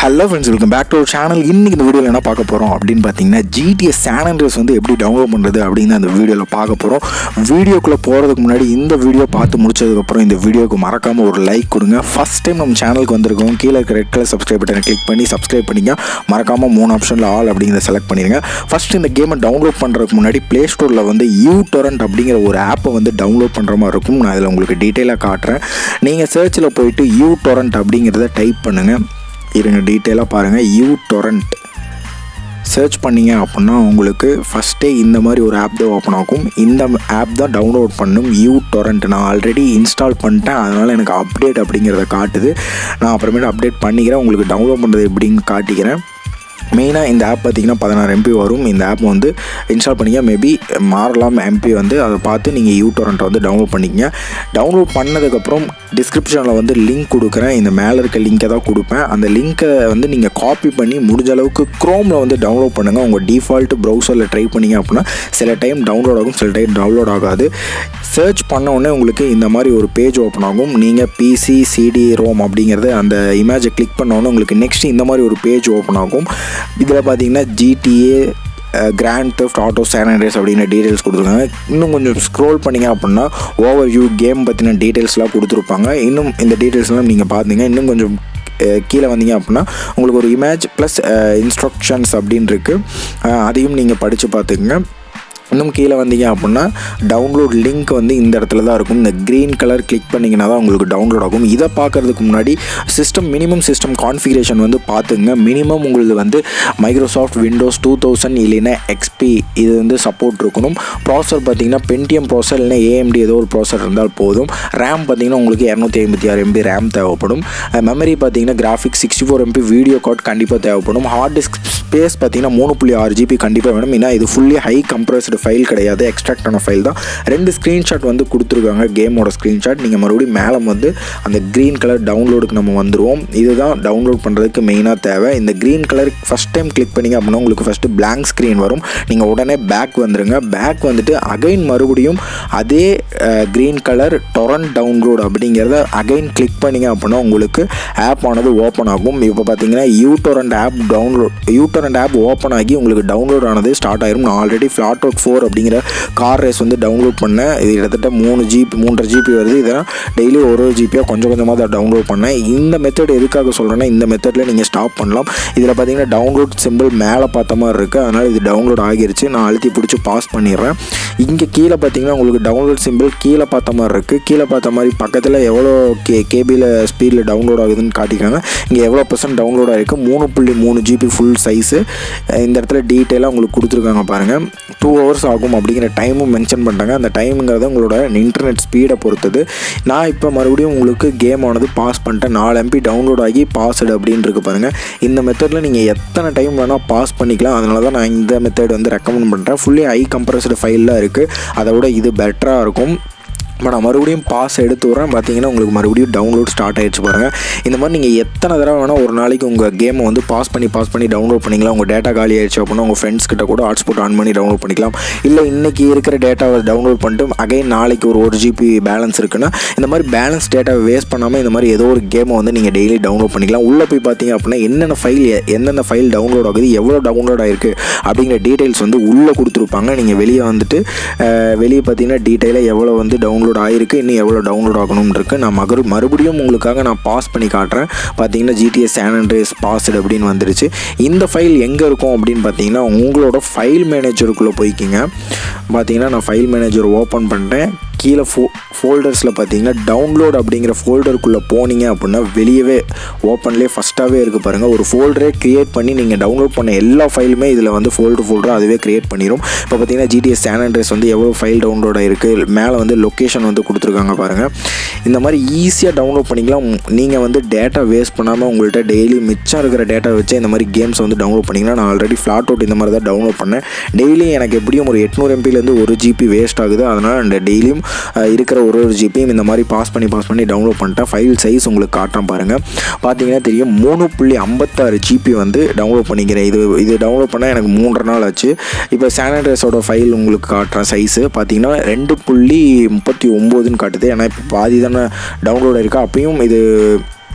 Hello friends welcome back to our channel இன்றைக்கி இந்த வீடியோவில் என்ன பார்க்க போகிறோம் அப்படின்னு பார்த்தீங்கன்னா ஜிடிஎஸ் சானண்ட்ரஸ் வந்து எப்படி டவுன்லோட் பண்ணுறது அப்படின்னு அந்த வீடியோவில் பார்க்க போகிறோம் வீடியோக்குள்ளே போகிறதுக்கு முன்னாடி இந்த வீடியோ பார்த்து முடிச்சதுக்கப்புறம் இந்த வீடியோக்கு மறக்காமல் ஒரு லைக் கொடுங்க ஃபஸ்ட் டைம் நம்ம சேனலுக்கு வந்திருக்கோம் கீழே இருக்க ரெட் கலர் சப்ஸ்கிரைப் பட்டனை கிளிக் பண்ணி சப்ஸ்கிரைப் பண்ணிங்க மறக்காமல் மூணு ஆப்ஷனில் ஆல் அப்படிங்கிறத செலக்ட் பண்ணிடுங்க ஃபஸ்ட் இந்த கேமை டவுன்லோட் பண்ணுறதுக்கு முன்னாடி ப்ளே ஸ்டோரில் வந்து யூ டொரண்ட் அப்படிங்கிற ஒரு ஆப்பை வந்து டவுன்லோட் பண்ணுற மாதிரி இருக்கும் நான் அதில் உங்களுக்கு டீட்டெயிலாக காட்டுறேன் நீங்கள் சர்ச்சில் போயிட்டு யூ டொரண்ட் அப்படிங்கிறத டைப் பண்ணுங்கள் இருங்க டீட்டெயிலாக பாருங்கள் யூ டொரண்ட் சர்ச் பண்ணீங்க அப்படின்னா உங்களுக்கு ஃபஸ்ட்டே இந்த மாதிரி ஒரு ஆப் தான் ஓப்பன் ஆகும் இந்த ஆப் தான் டவுன்லோட் பண்ணும் யூ டொரண்ட் நான் ஆல்ரெடி இன்ஸ்டால் பண்ணிட்டேன் அதனால் எனக்கு அப்டேட் அப்படிங்கிறத காட்டுது நான் அப்புறமேட்டு அப்டேட் பண்ணிக்கிறேன் உங்களுக்கு டவுன்லோட் பண்ணுறது எப்படின்னு காட்டிக்கிறேன் மெயினாக இந்த ஆப் பார்த்தீங்கன்னா பதினாறு எம்பி வரும் இந்த ஆப் வந்து இன்ஸ்டால் பண்ணிக்க மேபி மாறலாம் எம்பி வந்து அதை பார்த்து நீங்கள் யூ டொரண்ட்டை வந்து டவுன்லோட் பண்ணிக்கங்க டவுன்லோட் பண்ணதுக்கப்புறம் டிஸ்கிரிப்ஷனில் வந்து லிங்க் கொடுக்குறேன் இந்த மேலே இருக்க லிங்க்கை தான் கொடுப்பேன் அந்த லிங்க்கை வந்து நீங்கள் காப்பி பண்ணி முடிஞ்ச அளவுக்கு க்ரோமில் வந்து டவுன்லோட் பண்ணுங்கள் உங்கள் டிஃபால்ட் ப்ரௌசரில் ட்ரை பண்ணிங்க அப்படின்னா சில டைம் டவுன்லோட் ஆகும் சில டைம் டவுன்லோட் ஆகாது சர்ச் பண்ண உடனே உங்களுக்கு இந்த மாதிரி ஒரு பேஜ் ஓப்பன் ஆகும் நீங்கள் பிசி சிடி ரோம் அப்படிங்கிறது அந்த இமேஜை கிளிக் பண்ண உடனே உங்களுக்கு நெக்ஸ்ட் இந்த மாதிரி ஒரு பேஜ் ஓப்பன் ஆகும் இதில் பார்த்தீங்கன்னா ஜிடிஏ கிராண்ட் தெஃப்ட் ஆட்டோ சானிடைஸ் அப்படிங்கிற டீட்டெயில்ஸ் கொடுத்துருக்காங்க இன்னும் கொஞ்சம் ஸ்க்ரோல் பண்ணிங்க அப்படின்னா ஓவர் வியூ கேம் பற்றின டீட்டெயில்ஸ்லாம் கொடுத்துருப்பாங்க இன்னும் இந்த டீட்டெயில்ஸ்லாம் நீங்கள் பார்த்தீங்க இன்னும் கொஞ்சம் கீழே வந்தீங்க அப்படின்னா உங்களுக்கு ஒரு இமேஜ் ப்ளஸ் இன்ஸ்ட்ரக்ஷன்ஸ் அப்படின்னு இருக்குது அதையும் நீங்கள் படித்து பார்த்துக்குங்க இன்னும் கீழே வந்தீங்க அப்படின்னா டவுன்லோட் லிங்க் வந்து இந்த இடத்துல தான் இருக்கும் இந்த க்ரீன் கலர் கிளிக் பண்ணிங்கன்னா தான் உங்களுக்கு டவுன்லோட் ஆகும் இதை பார்க்குறதுக்கு முன்னாடி சிஸ்டம் மினிமம் சிஸ்டம் கான்ஃபிகரேஷன் வந்து பார்த்துங்க மினிமம் உங்களுக்கு வந்து மைக்ரோசாஃப்ட் விண்டோஸ் டூ தௌசண்ட் இல்லைன்னா எக்ஸ்பி இது வந்து சப்போர்ட் இருக்கணும் ப்ராசர் பார்த்தீங்கன்னா பென்டிஎம் ப்ராசர் இல்லைனா ஏஎம்டி ஏதோ ஒரு ப்ராசர் இருந்தால் போதும் ரேம் பார்த்தீங்கன்னா உங்களுக்கு இரநூத்தி ஐம்பத்தி ஆறு எம்பி ரேம் தேவைப்படும் மெமரி பார்த்தீங்கன்னா graphics sixty four MB video card கண்டிப்பாக தேவைப்படும் ஹார்ட் டிஸ்க் ஸ்பேஸ் பார்த்தீங்கன்னா மூணு புள்ளி ஆறு ஜிபி கண்டிப்பாக வேணும் ஏன்னா இது ஃபுல்லி ஹை கம்ப்ரஸ்டு ஃபைல் கிடையாது எக்ஸ்ட்ராக்ட் ஆன ஃபைல் தான் ரெண்டு ஸ்க்ரீன்ஷாட் வந்து கொடுத்துருக்காங்க கேமோட ஸ்க்ரீன்ஷாட் நீங்கள் மறுபடியும் மேலே வந்து அந்த க்ரீன் கலர் டவுன்லோடுக்கு நம்ம வந்துடுவோம் இதுதான் டவுன்லோட் பண்ணுறதுக்கு மெயினாக தேவை இந்த green colour first time click பண்ணிங்க அப்படின்னா உங்களுக்கு ஃபஸ்ட்டு பிளாங்க் ஸ்க்ரீன் வரும் நீங்கள் உடனே பேக் வந்துடுங்க பேக் வந்துட்டு அகைன் மறுபடியும் அதே க்ரீன் கலர் டொரண்ட் டவுன்லோட் அப்படிங்கிறத அகைன் கிளிக் பண்ணிங்க அப்படின்னா உங்களுக்கு ஆப் ஆனது ஓப்பன் ஆகும் இப்போ பார்த்தீங்கன்னா uTorrent app download uTorrent app open ஆகி உங்களுக்கு டவுன்லோட் ஆனது ஸ்டார்ட் ஆயிரும் நான் ஆல்ரெடி ஃப்ளாட் அவுட் ஃபோர் அப்படிங்கிற கார் ரேஸ் வந்து டவுன்லோட் பண்ணேன் இது கிட்டத்தட்ட மூணு ஜிபி மூன்றரை ஜிபி வருது இதெல்லாம் டெய்லி ஒரு ஒரு ஜிபியாக கொஞ்சம் கொஞ்சமாக தான் டவுன்லோட் பண்ணேன் இந்த மெத்தட் எதுக்காக சொல்கிறேன்னா இந்த மெத்தடில் நீங்கள் ஸ்டாப் பண்ணலாம் இதில் பார்த்தீங்கன்னா டவுன்லோட் சிம்பிள் மேலே பார்த்த மாதிரி இருக்குது அதனால் இது டவுன்லோட் ஆகிருச்சு நான் அழுத்தி பிடிச்சி பாஸ் பண்ணிடுறேன் இங்கே கீழே பார்த்தீங்கன்னா உங்களுக்கு டவுன்லோட் சிம்பிள் கீழே பார்த்த மாதிரி இருக்குது கீழே பார்த்த மாதிரி பக்கத்தில் எவ்வளோ கே கேபியில் ஸ்பீடில் டவுன்லோட் ஆகுதுன்னு காட்டிக்காங்க இங்கே எவ்வளோ பர்சன்ட் டவுன்லோட் ஆகிருக்கு மூணு புள்ளி மூணு ஜிபி ஃபுல் சைஸு இந்த இடத்துல டீட்டெயிலாக உங்களுக்கு கொடுத்துருக்காங்க பாருங்கள் டூ ஹவர்ஸ் ஆகும் அப்படிங்கிற டைமும் மென்ஷன் பண்ணிட்டாங்க அந்த டைமுங்கிறது உங்களோட இன்டர்நெட் ஸ்பீடை பொறுத்தது நான் இப்போ மறுபடியும் உங்களுக்கு கேம் ஆனது பாஸ் பண்ணிட்டேன் நாலு எம்பி டவுன்லோட் ஆகி பாஸ்டு அப்படின்னு இருக்கு பாருங்கள் இந்த மெத்தடில் நீங்கள் எத்தனை டைம் வேணால் பாஸ் பண்ணிக்கலாம் அதனால தான் நான் இந்த மெத்தட் வந்து ரெக்கமெண்ட் பண்ணுறேன் ஃபுல்லி ஹை கம்ப்ரஸ்டு ஃபைலில் இருக்குது அதை விட இது பெட்டராக இருக்கும் இப்போ நான் மறுபடியும் பாஸ் எடுத்து வரேன் பார்த்தீங்கன்னா உங்களுக்கு மறுபடியும் டவுன்லோட் ஸ்டார்ட் ஆகிடுச்சு பாருங்கள் இந்த மாதிரி நீங்கள் எத்தனை தடவை வேணால் ஒரு நாளைக்கு உங்கள் கேமை வந்து பாஸ் பண்ணி பாஸ் பண்ணி டவுன்லோட் பண்ணிக்கலாம் உங்கள் டேட்டா காலி ஆயிடுச்சு அப்படின்னா உங்கள் ஃப்ரெண்ட்ஸ் கிட்ட கூட ஹாட்ஸ்பாட் ஆன் பண்ணி டவுன்லோட் பண்ணிக்கலாம் இல்லை இன்றைக்கி இருக்கிற டேட்டாவை டவுன்லோட் பண்ணிட்டு அகைன் நாளைக்கு ஒரு ஒரு ஜிபி பேலன்ஸ் இருக்குன்னா இந்த மாதிரி பேலன்ஸ் டேட்டாவை வேஸ்ட் பண்ணாமல் இந்த மாதிரி ஏதோ ஒரு கேமை வந்து நீங்கள் டெய்லி டவுன்லோட் பண்ணிக்கலாம் உள்ளே போய் பார்த்தீங்க அப்படின்னா என்னென்ன ஃபைல் எந்தெந்த ஃபைல் டவுன்லோட் ஆகுது எவ்வளோ டவுன்லோட் ஆகிருக்கு அப்படிங்கிற டீட்டெயில்ஸ் வந்து உள்ளே கொடுத்துருப்பாங்க நீங்கள் வெளியே வந்துட்டு வெளியே பார்த்தீங்கன்னா டீட்டெயிலாக எவ்வளோ வந்து டவுன்லோட் டவுன்லோட் ஆகிருக்கு இன்னும் எவ்வளோ டவுன்லோட் ஆகணும்னு இருக்குது நான் மறு மறுபடியும் உங்களுக்காக நான் பாஸ் பண்ணி காட்டுறேன் பார்த்தீங்கன்னா ஜிடிஎஸ் சானண்ட்ரேஸ் பாஸ்டு அப்படின்னு வந்துருச்சு இந்த ஃபைல் எங்கே இருக்கும் அப்படின்னு பார்த்தீங்கன்னா உங்களோட ஃபைல் மேனேஜருக்குள்ளே போய்க்கிங்க பார்த்தீங்கன்னா நான் ஃபைல் மேனேஜர் ஓப்பன் பண்ணிட்டேன் கீழே ஃபோ ஃபோல்டர்ஸில் பார்த்தீங்கன்னா டவுன்லோட் அப்படிங்கிற ஃபோல்டருக்குள்ளே போனீங்க அப்படின்னா வெளியவே ஓப்பன்லேயே ஃபஸ்ட்டாகவே இருக்குது பாருங்கள் ஒரு ஃபோல்டரே க்ரியேட் பண்ணி நீங்கள் டவுன்லோட் பண்ண எல்லா ஃபைலுமே இதில் வந்து ஃபோல்டர் ஃபோல்டராக அதுவே க்ரியேட் பண்ணிடும் இப்போ பார்த்தீங்கன்னா ஜிடிஎஸ் சானண்ட்ரேஸ் வந்து எவ்வளோ ஃபைல் டவுன்லோட் ஆகிருக்கு மேலே வந்து லொக்கேஷன் வந்து கொடுத்துருக்காங்க பாருங்கள் இந்த மாதிரி ஈஸியாக டவுன்லோட் பண்ணிக்கலாம் நீங்கள் வந்து டேட்டா வேஸ்ட் பண்ணாமல் உங்கள்கிட்ட டெய்லி மிச்சம் இருக்கிற டேட்டா வச்சு இந்த மாதிரி கேம்ஸ் வந்து டவுன்லோட் பண்ணிங்கன்னா நான் ஆல்ரெடி ஃப்ளாட் அவுட் இந்த மாதிரி தான் டவுன்லோட் பண்ணேன் டெய்லி எனக்கு எப்படியும் ஒரு எட்நூறு எம்பிலேருந்து ஒரு ஜிபி வேஸ்ட் ஆகுது அதனால் அந்த டெய்லியும் இருக்கிற ஒரு ஒரு ஜிபியும் இந்த மாதிரி பாஸ் பண்ணி பாஸ் பண்ணி டவுன்லோட் பண்ணிட்டேன் ஃபைல் சைஸ் உங்களுக்கு காட்டுறேன் பாருங்கள் பார்த்தீங்கன்னா தெரியும் மூணு புள்ளி ஐம்பத்தாறு ஜிபி வந்து டவுன்லோட் பண்ணிக்கிறேன் இது இது டவுன்லோட் பண்ணால் எனக்கு மூன்றரை நாள் ஆச்சு இப்போ சானிடைஸோட ஃபைல் உங்களுக்கு காட்டுறேன் சைஸு பார்த்தீங்கன்னா ரெண்டு புள்ளி முப்பத்தி ஒம்போதுன்னு காட்டுது ஏன்னா இப்போ பாதி தானே டவுன்லோட் ஆயிருக்கு அப்பயும் இது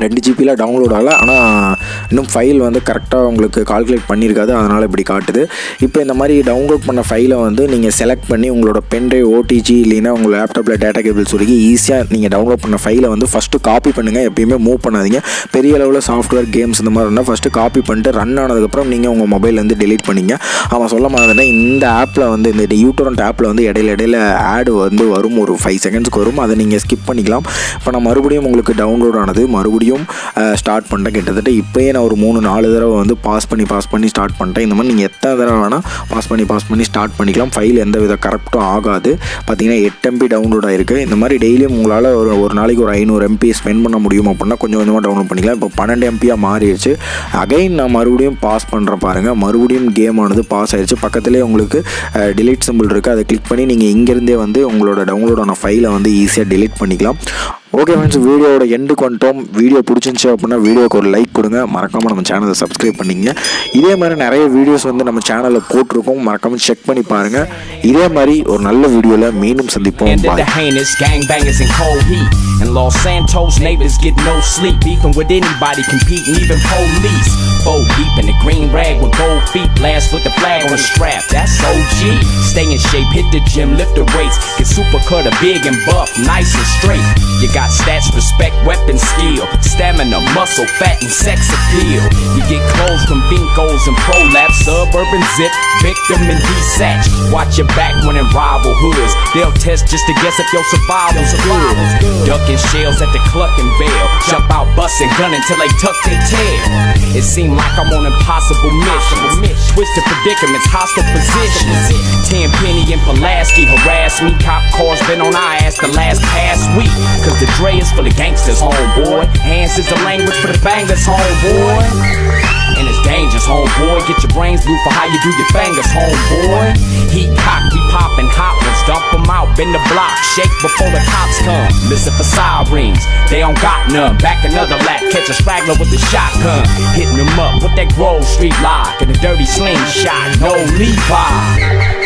ரெண்டு ஜிபியில் டவுன்லோட் ஆகலை ஆனால் இன்னும் ஃபைல் வந்து கரெக்டாக உங்களுக்கு கால்குலேட் பண்ணியிருக்காது அதனால் இப்படி காட்டுது இப்போ இந்த மாதிரி டவுன்லோட் பண்ண ஃபைலை வந்து நீங்கள் செலக்ட் பண்ணி உங்களோட பென்ட்ரைவ் ஓடிஜி இல்லைன்னா உங்கள் லேப்டாப்பில் டேட்டா கேபிள் சொல்லி ஈஸியாக நீங்கள் டவுன்லோட் பண்ண ஃபைலை வந்து ஃபஸ்ட்டு காப்பி பண்ணுங்கள் எப்பயுமே மூவ் பண்ணாதீங்க பெரிய அளவில் சாஃப்ட்வேர் கேம்ஸ் இந்த மாதிரி இருந்தால் ஃபஸ்ட்டு காப்பி பண்ணிட்டு ரன் ஆனதுக்கப்புறம் நீங்கள் உங்கள் மொபைல்லேருந்து delete பண்ணிங்க அவன் சொல்ல மாதிரி இந்த ஆப்பில் வந்து இந்த யூட்டோரண்ட் ஆப்பில் வந்து இடையில இடையில ஆடு வந்து வரும் ஒரு ஃபைவ் செகண்ட்ஸ்க்கு வரும் அதை நீங்கள் ஸ்கிப் பண்ணிக்கலாம் இப்போ நான் மறுபடியும் உங்களுக்கு டவுன்லோட் ஆனது மறுபடியும் ஸ்டார்ட் பண்ணிட்டேன் கிட்டத்தட்ட இப்போயே நான் ஒரு மூணு நாலு தடவை வந்து பாஸ் பண்ணி பாஸ் பண்ணி ஸ்டார்ட் பண்ணிட்டேன் இந்த மாதிரி நீங்கள் எத்தனை தடவை வேணால் பாஸ் பண்ணி பாஸ் பண்ணி ஸ்டார்ட் பண்ணிக்கலாம் ஃபைல் எந்த வித கரெக்டும் ஆகாது பார்த்தீங்கன்னா எட்டு எம்பி டவுன்லோட் ஆயிருக்கு இந்த மாதிரி டெய்லியும் உங்களால் ஒரு ஒரு நாளைக்கு ஒரு ஐநூறு எம்பி ஸ்பெண்ட் பண்ண முடியும் அப்படின்னா கொஞ்சம் கொஞ்சமாக டவுன்லோட் பண்ணிக்கலாம் இப்போ பன்னெண்டு எம்பியாக மாறிடுச்சு அகைன் நான் மறுபடியும் பாஸ் பண்ணுறேன் பாருங்கள் மறுபடியும் கேம் ஆனது பாஸ் ஆயிடுச்சு பக்கத்துலேயே உங்களுக்கு டிலீட் சிம்பிள் இருக்குது அதை கிளிக் பண்ணி நீங்கள் இங்கேருந்தே வந்து உங்களோட டவுன்லோட் ஆன ஃபைலை வந்து ஈஸியாக delete பண்ணிக்கலாம் ஓகே ஃப்ரெண்ட்ஸ் வீடியோவோட எண்டுக்கு வந்துட்டோம் வீடியோ பிடிச்சிருந்துச்சு அப்படின்னா வீடியோக்கு ஒரு லைக் கொடுங்க மறக்காமல் நம்ம சேனலை சப்ஸ்கிரைப் பண்ணிங்க இதே மாதிரி நிறைய வீடியோஸ் வந்து நம்ம சேனலில் போட்டிருக்கோம் மறக்காமல் செக் பண்ணி பாருங்கள் இதே மாதிரி ஒரு நல்ல வீடியோவில் மீண்டும் சந்திப்போம் Ended bye the heinous gangbangers in cold heat. And Los Santos neighbors get no sleep. Beefing with anybody, competing, even police. Four deep in the green rag with gold feet. Last with the flag on the strap. That's OG. Stay in shape, hit the gym, lift the weights. Get super cutter, big and buff, nice and straight. You got stats, respect, weapon, skill. Stamina, muscle, fat, and sex appeal. You get clothes from Binkos and Prolapse. Suburban zip, victim and desatch. Watch your back when in rival hoods. They'll test just to guess if your survival's good. Ducking shells at the clucking bell. Jump out, busting, gun until they tuck their tail. It seemed like I'm on impossible missions. Twisted predicaments, hostile positions. Ten Penny and Pulaski harass me. Cop cars been on our ass the last past week. Cause the Dre is for the gangsters, homeboy. Hands is the language for the bangers, homeboy. And it's dangerous, homeboy. Get your brains blue for how you do your fingers, homeboy. Heat cock, we poppin' hot ones. Dump 'em out, bend the block. Shake before the cops come. Listen for sirens, they don't got none. Back another lap, catch a straggler with the shotgun. Hitting them up with that Grove Street lock and a dirty slingshot. No Levi.